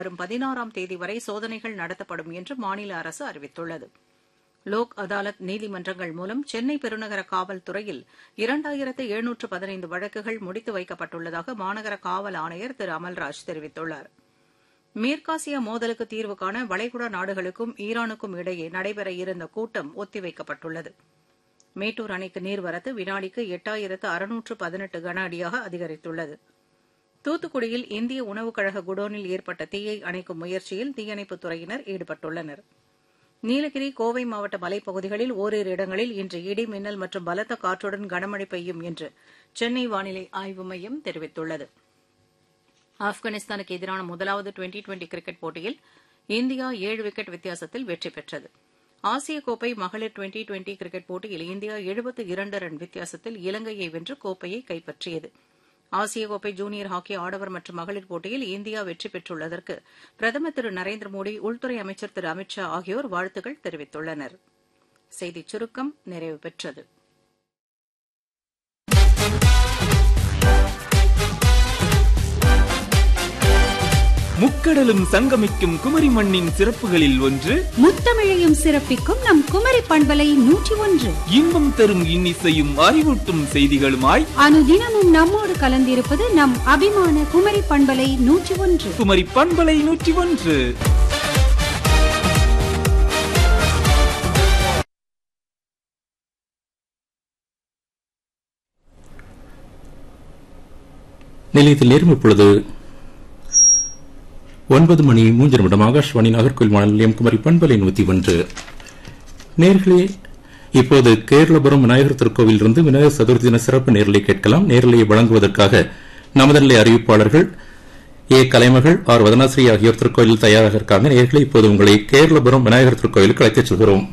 வரும் பதினாறாம் தேதி வரை சோதனைகள் நடத்தப்படும் என்று மாநில அரசு அறிவித்துள்ளது லோக் அதாலத் நீதிமன்றங்கள் மூலம் சென்னை பெருநகர காவல்துறையில் இரண்டாயிரத்து எழுநூற்று பதினைந்து வழக்குகள் முடித்து வைக்கப்பட்டுள்ளதாக மாநகர காவல் ஆணையர் திரு அமல்ராஜ் தெரிவித்துள்ளார் மேற்காசிய மோதலுக்கு தீர்வு காண வளைகுடா நாடுகளுக்கும் ஈரானுக்கும் இடையே நடைபெற இருந்த கூட்டம் ஒத்திவைக்கப்பட்டுள்ளது மேட்டூர் அணைக்கு நீர்வரத்து வினாடிக்கு எட்டாயிரத்து அறுநூற்று பதினெட்டு கன அடியாக அதிகரித்துள்ளது தூத்துக்குடியில் இந்திய உணவுக் கழக குடோனில் ஏற்பட்ட தீயை அணைக்கும் முயற்சியில் தீயணைப்புத் துறையினர் ஈடுபட்டுள்ளனர் நீலகிரி கோவை மாவட்ட மலைப்பகுதிகளில் ஓரிரு இடங்களில் இன்று இடி மின்னல் மற்றும் பலத்த காற்றுடன் கனமழை பெய்யும் என்று சென்னை வானிலை ஆய்வு மையம் தெரிவித்துள்ளது ஆப்கானிஸ்தானுக்கு எதிரான முதலாவது டுவெண்டி டுவெண்டி கிரிக்கெட் போட்டியில் இந்தியா ஏழு விக்கெட் வித்தியாசத்தில் வெற்றி பெற்றது ஆசிய கோப்பை மகளிர் டுவெண்டி டுவெண்டி கிரிக்கெட் போட்டியில் இந்தியா எழுபத்து இரண்டு ரன் வித்தியாசத்தில் இலங்கையை வென்று கோப்பையை கைப்பற்றியது ஆசிய கோப்பை ஜூனியர் ஹாக்கி ஆடவர் மற்றும் மகளிர் போட்டியில் இந்தியா வெற்றி பெற்றுள்ளதற்கு பிரதமர் திரு நரேந்திர மோடி உள்துறை அமைச்சர் திரு அமித் ஷா ஆகியோர் வாழ்த்துக்கள் தெரிவித்துள்ளனர் செய்திச் சுருக்கம் நிறைவு பெற்றது முக்கடலும் சங்கமிக்கும் குமரி மண்ணின் சிறப்புகளில் ஒன்று முத்தமிழையும் சிறப்பிக்கும் நம் குமரி பண்பலை நூற்றி ஒன்று இன்பம் தரும் இன்னிசையும் அறிவூட்டும் செய்திகளுமாய் அனுதினமும் நம்மோடு கலந்திருப்பது நம் அபிமான குமரி பண்பலை நூற்றி ஒன்று குமரி பண்பலை நூற்றி ஒன்று நிலையத்தில் நேரம் இப்பொழுது ஒன்பது மணி மூன்று நிமிடம் ஆகாஷ்வாணி நாகர்கோவில் வானொலி நிலையம் குமரி பண்பலை நூத்தி ஒன்று நேர்களே இப்போது கேரளபுரம் விநாயகர் திருக்கோவிலிருந்து விநாயகர் சதுர்த்தி தின சிறப்பு நேரலை கேட்கலாம் நேரலையை வழங்குவதற்காக நமது நிலை அறிவிப்பாளர்கள் ஏ கலைமகள் ஆர் வதனாஸ்ரீ ஆகியோர் திருக்கோயிலில் தயாராக இருக்காங்க நேர்களே இப்போது உங்களை கேரளபுரம் விநாயகர் திருக்கோயிலுக்கு அழைத்துச் செல்கிறோம்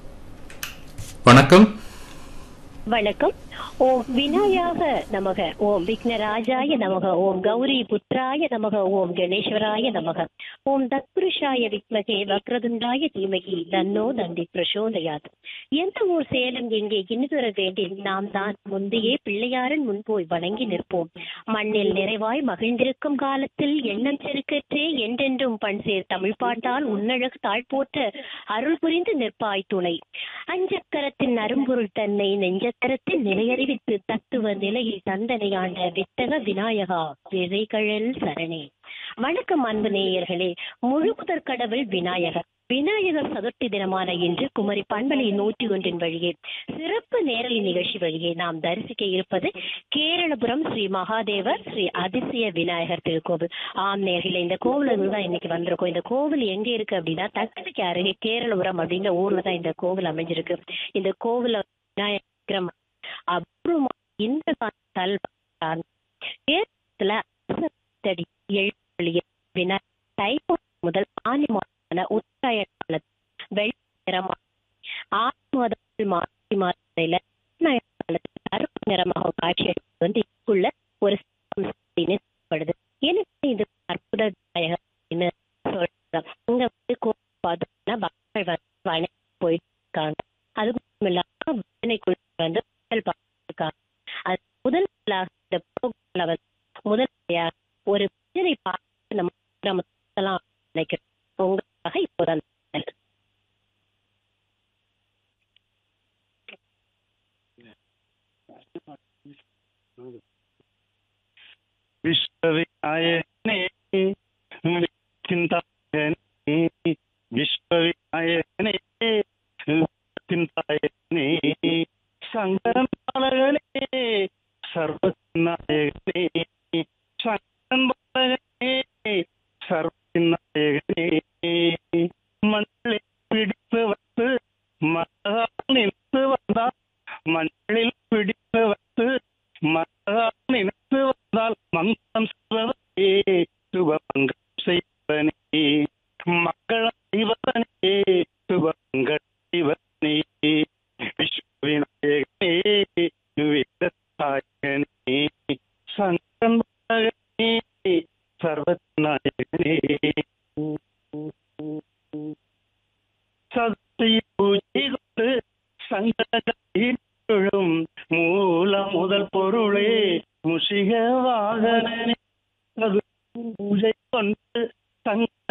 வணக்கம் வணக்கம் ஓம் விநாயக நமக ஓம் விக்னராஜாய நமக ஓம் கௌரி புத்திராய நமக ஓம் கணேஸ்வராய நமக ஓம் தத்புருஷாய வித்மகே வக்ரதுண்டாய தீமகி தன்னோ தந்தி பிரசோதயாத் எந்த ஊர் சேலம் எங்கே இன்னுதர வேண்டில் நாம் தான் முந்தையே பிள்ளையாரன் முன் போய் வணங்கி நிற்போம் மண்ணில் நிறைவாய் மகிழ்ந்திருக்கும் காலத்தில் எண்ணம் செருக்கற்றே என்றென்றும் பண் சேர் தமிழ் பாட்டால் உன்னழகு தாழ் போற்ற அருள் புரிந்து நிற்பாய் துணை அஞ்சக்கரத்தின் அரும்பொருள் தன்னை நெஞ்சக்கரத்தில் நிலையறிவித்து தத்துவ நிலையில் தந்தனை ஆண்ட வித்தக விநாயகா விதைகழல் சரணே வணக்கம் அன்பு நேயர்களே முழுமுதற் கடவுள் விநாயகர் விநாயகர் சதுர்த்தி தினமான இன்று குமரி பண்பலை நூற்றி ஒன்றின் வழியே சிறப்பு நேரலை நிகழ்ச்சி வழியே நாம் தரிசிக்க இருப்பது கேரளபுரம் ஸ்ரீ மகாதேவர் ஸ்ரீ அதிசய விநாயகர் திருக்கோவில் ஆம் நேர்களே இந்த கோவிலுக்கு தான் இன்னைக்கு வந்திருக்கோம் இந்த கோவில் எங்க இருக்கு அப்படின்னா தக்கலைக்கு அருகே கேரளபுரம் அப்படிங்கிற ஊர்ல தான் இந்த கோவில் அமைஞ்சிருக்கு இந்த கோவில் விநாயகர் அப்புறமா இந்த தல் கேரளத்துல அரசடி எழு விநாயகர் தைப்பூசம் முதல் ஆனி மாதமான உத்தராய காலத்தில் வெள்ளை நிறமாக ஆறு மாதத்தில் மாசி மாதத்தில காலத்தில் கருப்பு நிறமாக காட்சி அளித்து வந்து இதுக்குள்ள ஒரு சொல்லப்படுது எனக்கு இது அற்புத விநாயகர் அப்படின்னு சொல்றாங்க இங்க வந்து கோவில் பார்த்தோம்னா பக்தர்கள் வந்து வணங்கி போயிட்டு இருக்காங்க அது மட்டும் இல்லாம பஜனைக்குள்ள வந்து முதல் பார்த்துருக்காங்க அது முதல் இந்த ப்ரோக்ராம்ல வந்து முதல் ஒரு பஜனை பார்த்து நம்ம கிராமத்தெல்லாம் நினைக்கிறோம் உங்களுக்காக இப்போதான் വിശ്വവിനായകനെ ചിന്തായകനെ വിശ്വവിനായകനെ ചിന്തായകനെ സങ്കരം പാലകനെ സർവനായകനെ സങ്കരം പാലകനെ സർവനായകനെ